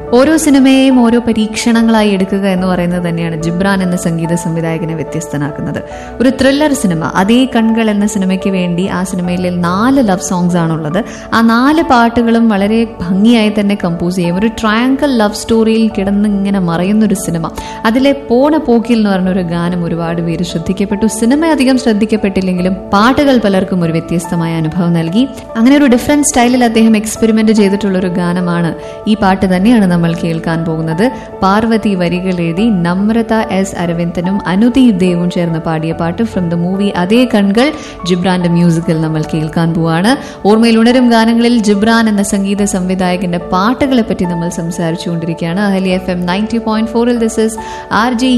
ഓരോ സിനിമയെയും ഓരോ പരീക്ഷണങ്ങളായി എടുക്കുക എന്ന് പറയുന്നത് തന്നെയാണ് ജിബ്രാൻ എന്ന സംഗീത സംവിധായകനെ വ്യത്യസ്തനാക്കുന്നത് ഒരു ത്രില്ലർ സിനിമ അതേ കൺകൾ എന്ന സിനിമയ്ക്ക് വേണ്ടി ആ സിനിമയിൽ നാല് ലവ് സോങ്സ് ആണുള്ളത് ആ നാല് പാട്ടുകളും വളരെ ഭംഗിയായി തന്നെ കമ്പോസ് ചെയ്യും ഒരു ട്രയാങ്കിൾ ലവ് സ്റ്റോറിയിൽ കിടന്ന് ഇങ്ങനെ മറയുന്ന ഒരു സിനിമ അതിലെ പോണ പോക്കിൽ എന്ന് പറഞ്ഞ ഒരു ഗാനം ഒരുപാട് പേര് ശ്രദ്ധിക്കപ്പെട്ടു സിനിമ അധികം ശ്രദ്ധിക്കപ്പെട്ടില്ലെങ്കിലും പാട്ടുകൾ പലർക്കും ഒരു വ്യത്യസ്തമായ അനുഭവം നൽകി അങ്ങനെ ഒരു ഡിഫറെന്റ് സ്റ്റൈലിൽ അദ്ദേഹം എക്സ്പെരിമെന്റ് ചെയ്തിട്ടുള്ള ഒരു ഗാനമാണ് ഈ പാട്ട് തന്നെയാണ് നമ്മൾ കേൾക്കാൻ പോകുന്നത് പാർവതി വരികൾ എഴുതി നമ്രത എസ് അരവിന്ദനും അനുദീപ് ദേവും ചേർന്ന് പാടിയ പാട്ട് ഫ്രം ദ മൂവി അതേ കൺകൾ ജിബ്രാന്റെ മ്യൂസിക്കിൽ നമ്മൾ കേൾക്കാൻ പോവാണ് ഓർമ്മയിൽ ഉണരും ഗാനങ്ങളിൽ ജിബ്രാൻ എന്ന സംഗീത സംവിധായകന്റെ പാട്ടുകളെ പറ്റി നമ്മൾ സംസാരിച്ചുകൊണ്ടിരിക്കുകയാണ് അഹലി എഫ് എം നയൻറ്റി പോയിന്റ് ഫോറിൽ ദിസ് ഇസ് ആർ ജി